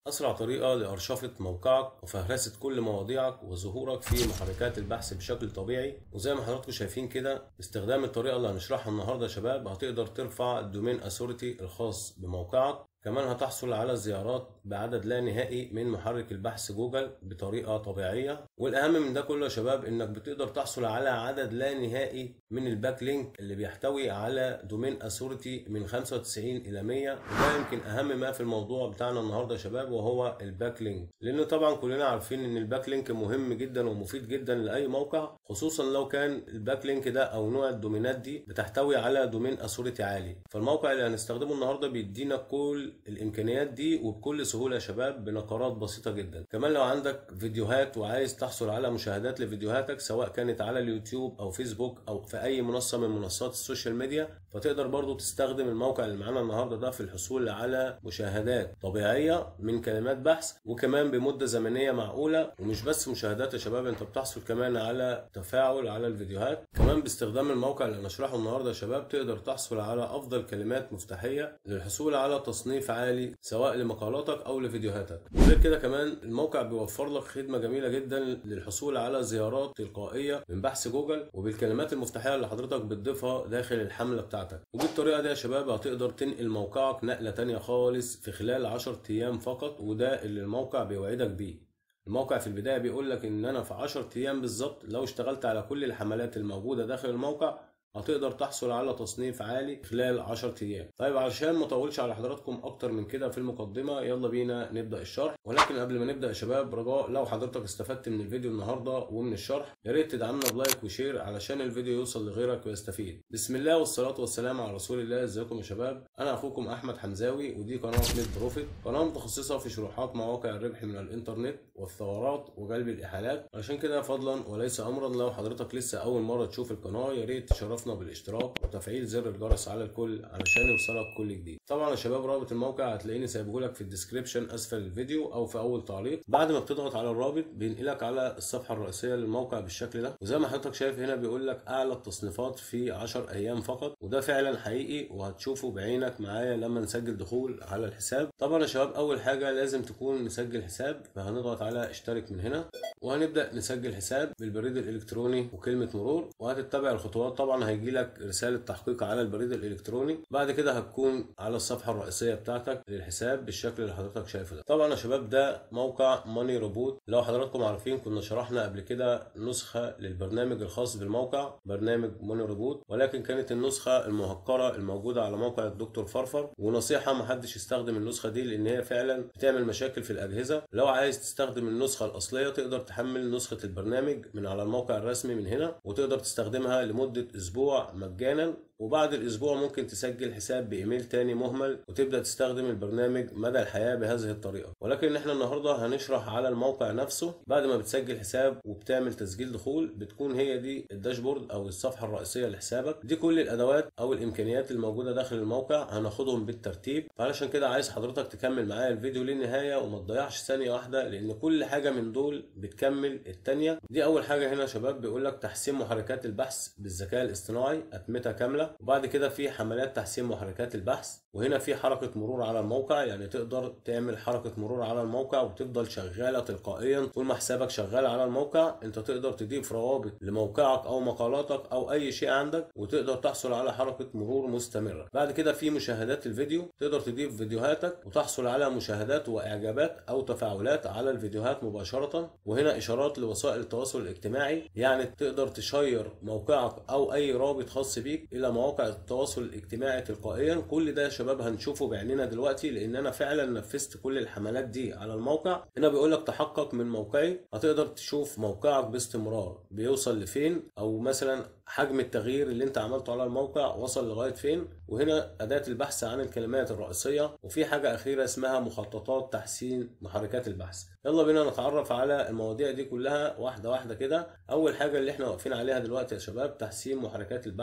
أسرع طريقة لأرشفة موقعك وفهرسة كل مواضيعك وظهورك في محركات البحث بشكل طبيعي وزي ما حضراتكم شايفين كده باستخدام الطريقة اللي هنشرحها النهاردة يا شباب هتقدر ترفع الدومين أثوريتي الخاص بموقعك كمان هتحصل على زيارات بعدد لا نهائي من محرك البحث جوجل بطريقة طبيعية والأهم من ده كله يا شباب إنك بتقدر تحصل على عدد لا نهائي من الباك لينك اللي بيحتوي على دومين أثوريتي من 95 إلى 100 وده يمكن أهم ما في الموضوع بتاعنا النهاردة يا شباب وهو الباك لينك لأن طبعا كلنا عارفين إن الباك لينك مهم جدا ومفيد جدا لأي موقع خصوصا لو كان الباك لينك ده أو نوع الدومينات دي بتحتوي على دومين أثوريتي عالي فالموقع اللي هنستخدمه النهاردة بيدينا كل الامكانيات دي وبكل سهوله يا شباب بنقرات بسيطه جدا كمان لو عندك فيديوهات وعايز تحصل على مشاهدات لفيديوهاتك سواء كانت على اليوتيوب او فيسبوك او في اي منصه من منصات السوشيال ميديا فتقدر برضو تستخدم الموقع اللي معانا النهارده ده في الحصول على مشاهدات طبيعيه من كلمات بحث وكمان بمده زمنيه معقوله ومش بس مشاهدات يا شباب انت بتحصل كمان على تفاعل على الفيديوهات كمان باستخدام الموقع اللي هنشرحه النهارده يا شباب تقدر تحصل على افضل كلمات مفتاحيه للحصول على تصنيف عالي سواء لمقالاتك او لفيديوهاتك وغير كده كمان الموقع بيوفر لك خدمه جميله جدا للحصول على زيارات تلقائيه من بحث جوجل وبالكلمات المفتاحيه اللي حضرتك بتضيفها داخل الحمله بتاعتك وبالطريقه دي يا شباب هتقدر تنقل موقعك نقله تانية خالص في خلال 10 ايام فقط وده اللي الموقع بيوعدك بيه الموقع في البدايه بيقول لك ان انا في 10 ايام بالظبط لو اشتغلت على كل الحملات الموجوده داخل الموقع هتقدر تحصل على تصنيف عالي خلال 10 ايام طيب علشان ما اطولش على حضراتكم اكتر من كده في المقدمه يلا بينا نبدا الشرح ولكن قبل ما نبدا يا شباب رجاء لو حضرتك استفدت من الفيديو النهارده ومن الشرح يا ريت تدعمنا بلايك وشير علشان الفيديو يوصل لغيرك ويستفيد بسم الله والصلاه والسلام على رسول الله ازيكم يا شباب انا اخوكم احمد حمزاوي ودي قناه نت بروفيت قناه متخصصه في شروحات مواقع الربح من الانترنت والثورات وجلب الاحالات علشان كده فضلا وليس امرا لو حضرتك لسه اول مره تشوف القناه يا ريت تشرفنا بالاشتراك وتفعيل زر الجرس على الكل علشان يوصلك كل جديد طبعا يا شباب رابط الموقع هتلاقيني سايبه لك في الديسكريبشن اسفل الفيديو او في اول تعليق بعد ما بتضغط على الرابط بينقلك على الصفحه الرئيسيه للموقع بالشكل ده وزي ما حضرتك شايف هنا بيقول لك اعلى التصنيفات في 10 ايام فقط وده فعلا حقيقي وهتشوفه بعينك معايا لما نسجل دخول على الحساب طبعا يا شباب اول حاجه لازم تكون مسجل حساب فهنضغط على اشترك من هنا وهنبدا نسجل حساب بالبريد الالكتروني وكلمه مرور وهتتبع الخطوات طبعا هيجي لك رساله تحقيق على البريد الالكتروني بعد كده هتكون على الصفحه الرئيسيه بتاعتك للحساب بالشكل اللي حضرتك شايفه ده طبعا يا شباب ده موقع ماني روبوت لو حضراتكم عارفين كنا شرحنا قبل كده نسخه للبرنامج الخاص بالموقع برنامج ماني روبوت ولكن كانت النسخه المهكره الموجوده على موقع الدكتور فرفر ونصيحه محدش يستخدم النسخه دي لان هي فعلا بتعمل مشاكل في الاجهزه لو عايز تستخدم النسخه الاصليه تقدر تحمل نسخه البرنامج من على الموقع الرسمي من هنا وتقدر تستخدمها لمده اسبوع مجانا وبعد الاسبوع ممكن تسجل حساب بايميل تاني مهمل وتبدا تستخدم البرنامج مدى الحياه بهذه الطريقه ولكن احنا النهارده هنشرح على الموقع نفسه بعد ما بتسجل حساب وبتعمل تسجيل دخول بتكون هي دي الداشبورد او الصفحه الرئيسيه لحسابك دي كل الادوات او الامكانيات الموجوده داخل الموقع هناخدهم بالترتيب فعلشان كده عايز حضرتك تكمل معايا الفيديو للنهايه وما تضيعش ثانيه واحده لان كل حاجه من دول بتكمل الثانيه دي اول حاجه هنا يا شباب بيقول لك تحسين محركات البحث بالذكاء الاصطناعي اتمته كامله وبعد كده في حملات تحسين محركات البحث وهنا في حركه مرور على الموقع يعني تقدر تعمل حركه مرور على الموقع وتفضل شغاله تلقائيا طول ما حسابك شغال على الموقع انت تقدر تضيف روابط لموقعك او مقالاتك او اي شيء عندك وتقدر تحصل على حركه مرور مستمره بعد كده في مشاهدات الفيديو تقدر تضيف فيديوهاتك وتحصل على مشاهدات واعجابات او تفاعلات على الفيديوهات مباشره وهنا اشارات لوسائل التواصل الاجتماعي يعني تقدر تشير موقعك او اي رابط خاص بيك الى مواقع التواصل الاجتماعي تلقائيا كل ده يا شباب هنشوفه بعيننا دلوقتي لان انا فعلا نفذت كل الحملات دي على الموقع هنا بيقول لك تحقق من موقعي هتقدر تشوف موقعك باستمرار بيوصل لفين او مثلا حجم التغيير اللي انت عملته على الموقع وصل لغايه فين وهنا اداه البحث عن الكلمات الرئيسيه وفي حاجه اخيره اسمها مخططات تحسين محركات البحث يلا بينا نتعرف على المواضيع دي كلها واحده واحده كده اول حاجه اللي احنا واقفين عليها دلوقتي يا شباب تحسين محركات البحث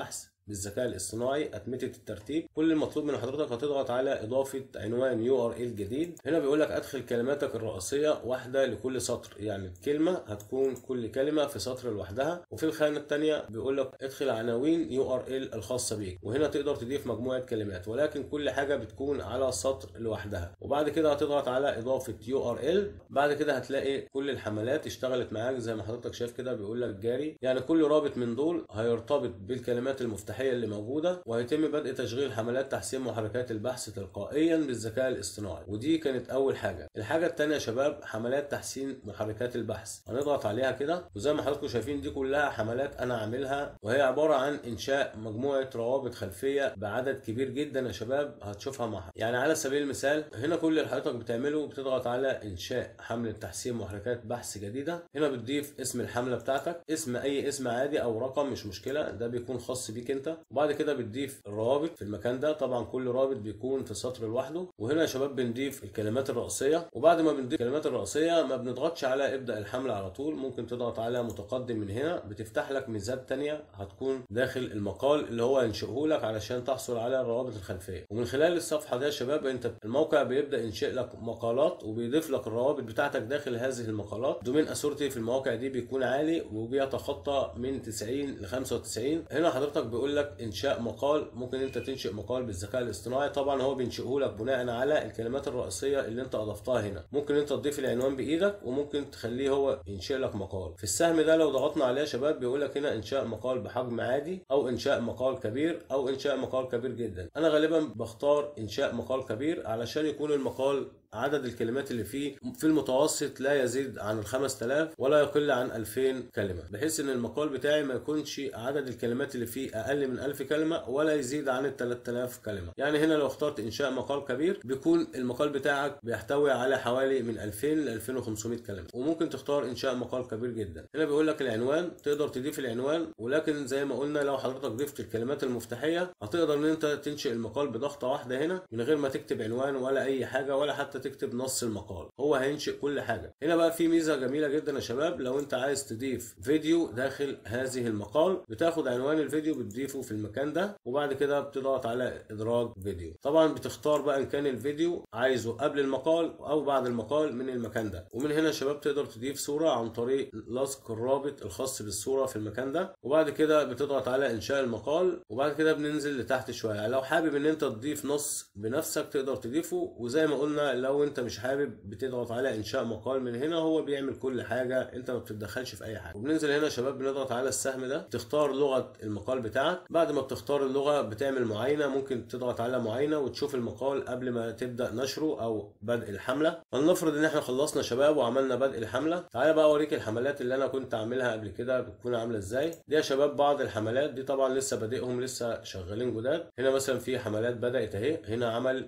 بالذكاء الاصطناعي اتمته الترتيب كل المطلوب من حضرتك هتضغط على اضافه عنوان يو ار ال جديد هنا بيقول لك ادخل كلماتك الرئيسيه واحده لكل سطر يعني الكلمه هتكون كل كلمه في سطر لوحدها وفي الخانه الثانيه بيقول لك ادخل عناوين يو ار ال الخاصه بيك وهنا تقدر تضيف مجموعه كلمات ولكن كل حاجه بتكون على سطر لوحدها وبعد كده هتضغط على اضافه يو ار ال بعد كده هتلاقي كل الحملات اشتغلت معاك زي ما حضرتك شايف كده بيقول لك جاري يعني كل رابط من دول هيرتبط بالكلمات المفتاحيه اللي موجوده وهيتم بدء تشغيل حملات تحسين محركات البحث تلقائيا بالذكاء الاصطناعي ودي كانت اول حاجه الحاجه الثانيه يا شباب حملات تحسين محركات البحث هنضغط عليها كده وزي ما حضراتكم شايفين دي كلها حملات انا عاملها وهي عباره عن انشاء مجموعه روابط خلفيه بعدد كبير جدا يا شباب هتشوفها معها يعني على سبيل المثال هنا كل اللي حضرتك بتعمله بتضغط على انشاء حمله تحسين محركات بحث جديده هنا بتضيف اسم الحمله بتاعتك اسم اي اسم عادي او رقم مش مشكله ده بيكون خاص بيك انت وبعد كده بتضيف الروابط في المكان ده طبعا كل رابط بيكون في سطر لوحده وهنا يا شباب بنضيف الكلمات الرئيسيه وبعد ما بنضيف الكلمات الرئيسيه ما بنضغطش على ابدا الحمله على طول ممكن تضغط على متقدم من هنا بتفتح لك ميزات تانية هتكون داخل المقال اللي هو ينشئه لك علشان تحصل على الروابط الخلفيه ومن خلال الصفحه دي يا شباب انت الموقع بيبدا ينشئ لك مقالات وبيضيف لك الروابط بتاعتك داخل هذه المقالات دومين اثورتي في المواقع دي بيكون عالي وبيتخطى من 90 ل 95 هنا حضرتك بيقول لك انشاء مقال ممكن انت تنشئ مقال بالذكاء الاصطناعي طبعا هو بينشئه لك بناء على الكلمات الرئيسيه اللي انت اضفتها هنا ممكن انت تضيف العنوان بايدك وممكن تخليه هو ينشئ لك مقال في السهم ده لو ضغطنا عليه يا شباب بيقول لك هنا انشاء مقال بحجم عادي او انشاء مقال كبير او انشاء مقال كبير جدا انا غالبا بختار انشاء مقال كبير علشان يكون المقال عدد الكلمات اللي فيه في المتوسط لا يزيد عن ال 5000 ولا يقل عن 2000 كلمة بحيث ان المقال بتاعي ما يكونش عدد الكلمات اللي فيه اقل من 1000 كلمة ولا يزيد عن ال 3000 كلمة يعني هنا لو اخترت انشاء مقال كبير بيكون المقال بتاعك بيحتوي على حوالي من 2000 ل 2500 كلمة وممكن تختار انشاء مقال كبير جدا هنا بيقول لك العنوان تقدر تضيف العنوان ولكن زي ما قلنا لو حضرتك ضفت الكلمات المفتاحية هتقدر ان انت تنشئ المقال بضغطة واحدة هنا من غير ما تكتب عنوان ولا اي حاجة ولا حتى تكتب نص المقال هو هينشئ كل حاجه هنا بقى في ميزه جميله جدا يا شباب لو انت عايز تضيف فيديو داخل هذه المقال بتاخد عنوان الفيديو بتضيفه في المكان ده وبعد كده بتضغط على ادراج فيديو طبعا بتختار بقى ان كان الفيديو عايزه قبل المقال او بعد المقال من المكان ده ومن هنا يا شباب تقدر تضيف صوره عن طريق لصق الرابط الخاص بالصوره في المكان ده وبعد كده بتضغط على انشاء المقال وبعد كده بننزل لتحت شويه لو حابب ان انت تضيف نص بنفسك تقدر تضيفه وزي ما قلنا لو انت مش حابب بتضغط على انشاء مقال من هنا هو بيعمل كل حاجه انت ما بتتدخلش في اي حاجه وبننزل هنا يا شباب بنضغط على السهم ده تختار لغه المقال بتاعك بعد ما بتختار اللغه بتعمل معاينه ممكن تضغط على معاينه وتشوف المقال قبل ما تبدا نشره او بدء الحمله فلنفرض ان احنا خلصنا شباب وعملنا بدء الحمله تعالى بقى اوريك الحملات اللي انا كنت عاملها قبل كده بتكون عامله ازاي دي يا شباب بعض الحملات دي طبعا لسه بادئهم لسه شغالين جداد هنا مثلا في حملات بدات اهي هنا عمل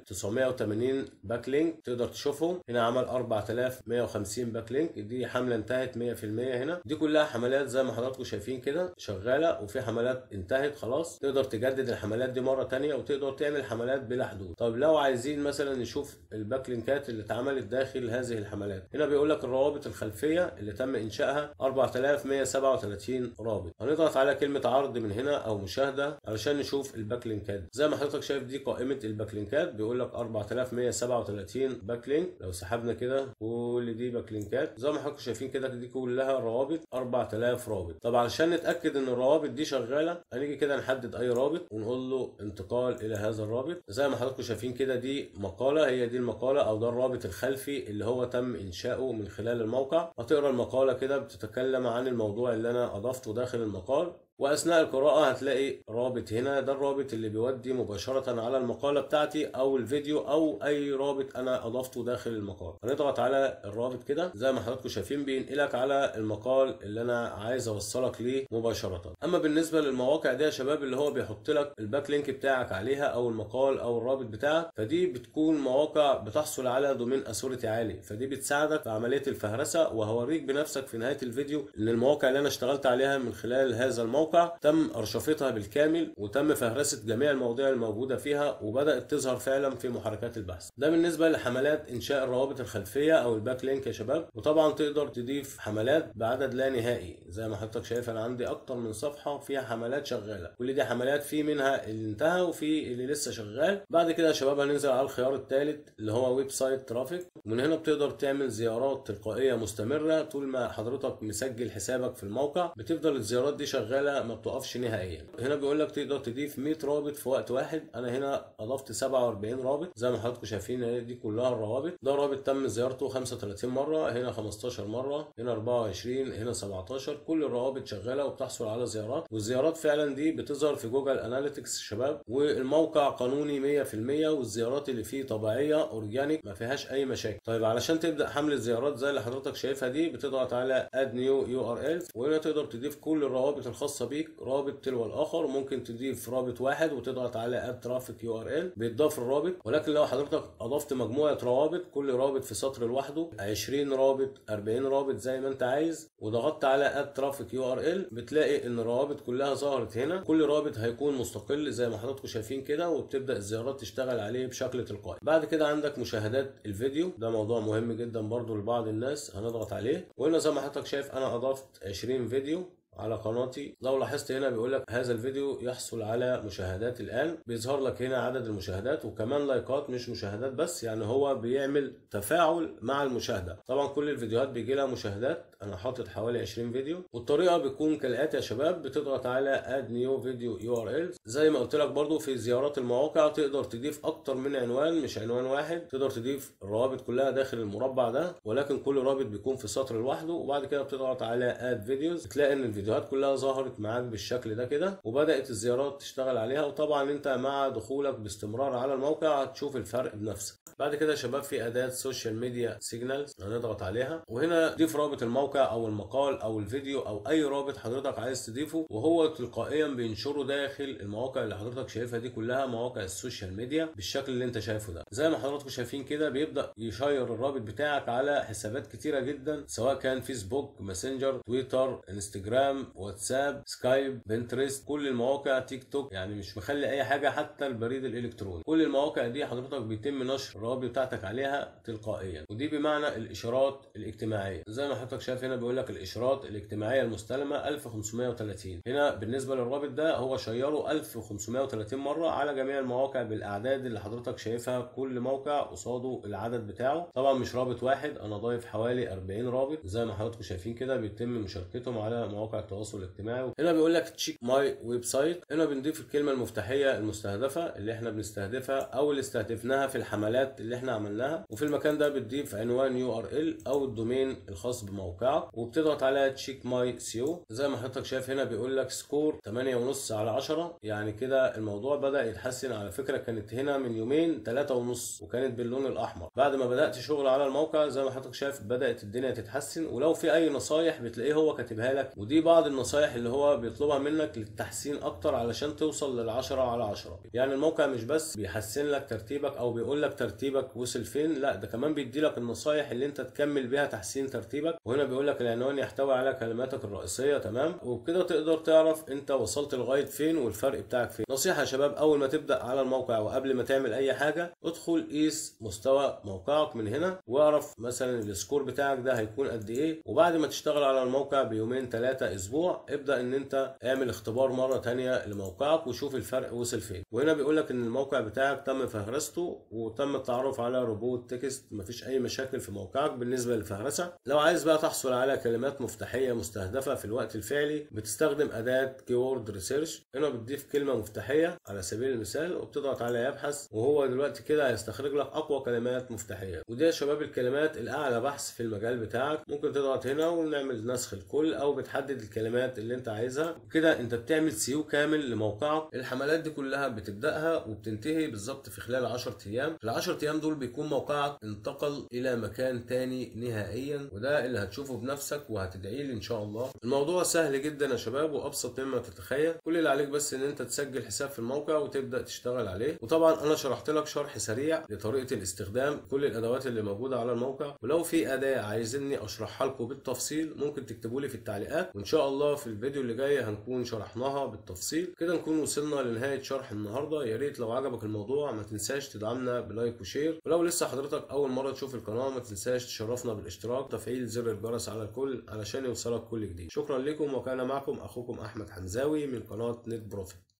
980 باك لينك تقدر تشوفهم هنا عمل 4150 باك لينك دي حمله انتهت 100% هنا دي كلها حملات زي ما حضراتكم شايفين كده شغاله وفي حملات انتهت خلاص تقدر تجدد الحملات دي مره تانية وتقدر تعمل حملات بلا حدود طب لو عايزين مثلا نشوف الباك لينكات اللي اتعملت داخل هذه الحملات هنا بيقول لك الروابط الخلفيه اللي تم انشائها 4137 رابط هنضغط على كلمه عرض من هنا او مشاهده علشان نشوف الباك لينكات زي ما حضرتك شايف دي قائمه الباك لينكات بيقول لك 4137 باك لينك لو سحبنا كده كل دي باك لينكات زي ما حضراتكم شايفين كده دي كلها روابط 4000 رابط طب علشان نتاكد ان الروابط دي شغاله هنيجي كده نحدد اي رابط ونقول له انتقال الى هذا الرابط زي ما حضراتكم شايفين كده دي مقاله هي دي المقاله او ده الرابط الخلفي اللي هو تم انشاؤه من خلال الموقع هتقرا المقاله كده بتتكلم عن الموضوع اللي انا اضفته داخل المقال واثناء القراءه هتلاقي رابط هنا ده الرابط اللي بيودي مباشره على المقاله بتاعتي او الفيديو او اي رابط انا اضفته داخل المقال هنضغط على الرابط كده زي ما حضراتكم شايفين بينقلك على المقال اللي انا عايز اوصلك ليه مباشره اما بالنسبه للمواقع دي يا شباب اللي هو بيحط لك الباك لينك بتاعك عليها او المقال او الرابط بتاعك فدي بتكون مواقع بتحصل على دومين اثوريتي عالي فدي بتساعدك في عمليه الفهرسه وهوريك بنفسك في نهايه الفيديو ان المواقع اللي انا اشتغلت عليها من خلال هذا الموقع الموقع تم ارشفتها بالكامل وتم فهرسه جميع المواضيع الموجوده فيها وبدات تظهر فعلا في محركات البحث ده بالنسبه لحملات انشاء الروابط الخلفيه او الباك لينك يا شباب وطبعا تقدر تضيف حملات بعدد لا نهائي زي ما حضرتك شايف انا عندي اكتر من صفحه فيها حملات شغاله كل دي حملات في منها اللي انتهى وفي اللي لسه شغال بعد كده يا شباب هننزل على الخيار الثالث اللي هو ويب سايت ترافيك ومن هنا بتقدر تعمل زيارات تلقائيه مستمره طول ما حضرتك مسجل حسابك في الموقع بتفضل الزيارات دي شغاله ما بتقفش نهائيا هنا بيقول لك تقدر تضيف 100 رابط في وقت واحد انا هنا اضفت 47 رابط زي ما حضراتكم شايفين دي كلها الروابط ده رابط تم زيارته 35 مره هنا 15 مره هنا 24 هنا 17 كل الروابط شغاله وبتحصل على زيارات والزيارات فعلا دي بتظهر في جوجل اناليتكس شباب والموقع قانوني 100% والزيارات اللي فيه طبيعيه اورجانيك ما فيهاش اي مشاكل طيب علشان تبدا حمل الزيارات زي اللي حضرتك شايفها دي بتضغط على اد نيو يو ار ال وهنا تقدر تضيف كل الروابط الخاصه بيك رابط تلو الاخر ممكن تضيف رابط واحد وتضغط على اد ترافيك يو ار ال بيتضاف الرابط ولكن لو حضرتك اضفت مجموعه روابط كل رابط في سطر لوحده 20 رابط 40 رابط زي ما انت عايز وضغطت على اد ترافيك يو ار ال بتلاقي ان الروابط كلها ظهرت هنا كل رابط هيكون مستقل زي ما حضراتكم شايفين كده وبتبدا الزيارات تشتغل عليه بشكل تلقائي بعد كده عندك مشاهدات الفيديو ده موضوع مهم جدا برضو لبعض الناس هنضغط عليه وهنا زي ما حضرتك شايف انا اضفت 20 فيديو على قناتي لو لاحظت هنا بيقول لك هذا الفيديو يحصل على مشاهدات الان بيظهر لك هنا عدد المشاهدات وكمان لايكات مش مشاهدات بس يعني هو بيعمل تفاعل مع المشاهده طبعا كل الفيديوهات بيجي لها مشاهدات انا حاطط حوالي 20 فيديو والطريقه بتكون كالاتي يا شباب بتضغط على اد نيو فيديو يو ار ال زي ما قلت لك برضو في زيارات المواقع تقدر تضيف اكتر من عنوان مش عنوان واحد تقدر تضيف الروابط كلها داخل المربع ده ولكن كل رابط بيكون في سطر لوحده وبعد كده بتضغط على اد فيديوز تلاقي ان الفيديوهات كلها ظهرت معاك بالشكل ده كده وبدات الزيارات تشتغل عليها وطبعا انت مع دخولك باستمرار على الموقع هتشوف الفرق بنفسك بعد كده يا شباب في اداه سوشيال ميديا سيجنالز هنضغط عليها وهنا ضيف رابط الموقع او المقال او الفيديو او اي رابط حضرتك عايز تضيفه وهو تلقائيا بينشره داخل المواقع اللي حضرتك شايفها دي كلها مواقع السوشيال ميديا بالشكل اللي انت شايفه ده زي ما حضراتكم شايفين كده بيبدا يشير الرابط بتاعك على حسابات كتيره جدا سواء كان فيسبوك ماسنجر تويتر انستجرام واتساب سكايب بنترست كل المواقع تيك توك يعني مش مخلي اي حاجه حتى البريد الالكتروني كل المواقع دي حضرتك بيتم نشر الروابط بتاعتك عليها تلقائيا ودي بمعنى الاشارات الاجتماعيه زي ما حضرتك شايف هنا بيقول لك الاشارات الاجتماعيه المستلمه 1530 هنا بالنسبه للرابط ده هو شيره 1530 مره على جميع المواقع بالاعداد اللي حضرتك شايفها كل موقع قصاده العدد بتاعه طبعا مش رابط واحد انا ضايف حوالي 40 رابط زي ما حضراتكم شايفين كده بيتم مشاركتهم على مواقع التواصل الاجتماعي هنا بيقول لك تشيك ماي ويب سايت هنا بنضيف الكلمه المفتاحيه المستهدفه اللي احنا بنستهدفها او اللي استهدفناها في الحملات اللي احنا عملناها وفي المكان ده بتضيف عنوان يو ار ال او الدومين الخاص بموقعك وبتضغط على تشيك ماي سيو زي ما حضرتك شايف هنا بيقول لك سكور 8.5 على 10 يعني كده الموضوع بدا يتحسن على فكره كانت هنا من يومين 3.5 وكانت باللون الاحمر بعد ما بدات شغل على الموقع زي ما حضرتك شايف بدات الدنيا تتحسن ولو في اي نصايح بتلاقيه هو كاتبها لك ودي بعض النصايح اللي هو بيطلبها منك للتحسين اكتر علشان توصل للعشرة على عشرة يعني الموقع مش بس بيحسن لك ترتيبك او بيقول لك ترتيبك وصل فين لا ده كمان بيدي لك النصايح اللي انت تكمل بيها تحسين ترتيبك وهنا بيقول لك العنوان يحتوي على كلماتك الرئيسيه تمام وبكده تقدر تعرف انت وصلت لغايه فين والفرق بتاعك فين نصيحه يا شباب اول ما تبدا على الموقع وقبل ما تعمل اي حاجه ادخل قيس مستوى موقعك من هنا واعرف مثلا السكور بتاعك ده هيكون قد ايه وبعد ما تشتغل على الموقع بيومين ثلاثه اسبوع ابدا ان انت اعمل اختبار مره تانية لموقعك وشوف الفرق وصل فين وهنا بيقول لك ان الموقع بتاعك تم فهرسته وتم التعرف على روبوت تكست مفيش اي مشاكل في موقعك بالنسبه للفهرسه لو عايز بقى تحصل على كلمات مفتاحيه مستهدفه في الوقت الفعلي بتستخدم اداه كيورد ريسيرش هنا بتضيف كلمه مفتاحيه على سبيل المثال وبتضغط على يبحث وهو دلوقتي كده هيستخرج لك اقوى كلمات مفتاحيه ودي يا شباب الكلمات الاعلى بحث في المجال بتاعك ممكن تضغط هنا ونعمل نسخ الكل او بتحدد الكلمات اللي انت عايزها وكده انت بتعمل سيو كامل لموقعك الحملات دي كلها بتبداها وبتنتهي بالظبط في خلال 10 ايام في ال 10 ايام دول بيكون موقعك انتقل الى مكان تاني نهائيا وده اللي هتشوفه بنفسك وهتدعي لي ان شاء الله الموضوع سهل جدا يا شباب وابسط مما تتخيل كل اللي عليك بس ان انت تسجل حساب في الموقع وتبدا تشتغل عليه وطبعا انا شرحت لك شرح سريع لطريقه الاستخدام كل الادوات اللي موجوده على الموقع ولو في اداه عايزيني اشرحها لكم بالتفصيل ممكن تكتبوا لي في التعليقات وان شاء الله في الفيديو اللي جاي هنكون شرحناها بالتفصيل كده نكون وصلنا لنهايه شرح النهارده يا ريت لو عجبك الموضوع ما تنساش تدعمنا بلايك وشير ولو لسه حضرتك اول مره تشوف القناه ما تنساش تشرفنا بالاشتراك وتفعيل زر الجرس على الكل علشان يوصلك كل جديد شكرا لكم وكان معكم اخوكم احمد حمزاوي من قناه نت بروفيت